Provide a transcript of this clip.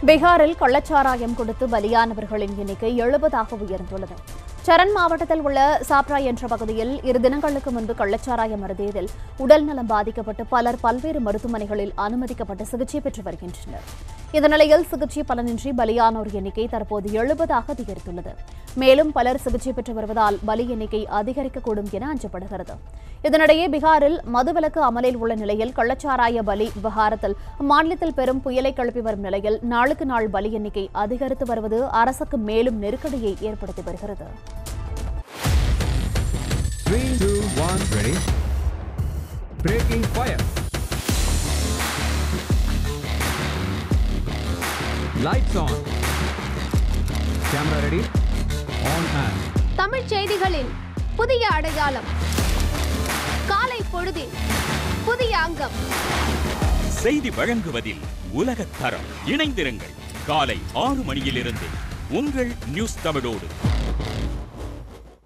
பீகாரில் கள்ளச்சாராயம் கொடுத்து பலியானவர்களின் எண்ணிக்கை எழுபதாக உயர்ந்துள்ளது சரண் மாவட்டத்தில் உள்ள சாப்ரா என்ற பகுதியில் இரு தினங்களுக்கு முன்பு கள்ளச்சாராயம் அருந்தியதில் உடல் நலம் பாதிக்கப்பட்டு பலர் பல்வேறு மருத்துவமனைகளில் அனுமதிக்கப்பட்டு சிகிச்சை பெற்று வருகின்றனர் இந்த நிலையில் சிகிச்சை பலனின்றி பலியானோர் எண்ணிக்கை தற்போது எழுபதாக அதிகரித்துள்ளது மேலும் பலர் சிகிச்சை பெற்று வருவதால் பலி எண்ணிக்கை அதிகரிக்கக்கூடும் என அஞ்சப்படுகிறது இதனிடையே பீகாரில் மதுவிலக்கு அமலில் உள்ள நிலையில் கள்ளச்சாராய பலி விவகாரத்தில் அம்மாநிலத்தில் பெரும் புயலை கிளப்பி வரும் நிலையில் நாளுக்கு நாள் பலி எண்ணிக்கை அதிகரித்து வருவது அரசுக்கு மேலும் நெருக்கடியை ஏற்படுத்தி வருகிறது Three, two, one, ready. Breaking fire. Lights on. Camera ready. On and. Tamil செய்திகளின் புதிய அடையாளம் காலை பொழுதில் புதிய அங்கம் செய்தி வழங்குவதில் உலகத் தரம் இணைந்திருங்கள் காலை ஆறு மணியிலிருந்து உங்கள் நியூஸ் தமிழோடு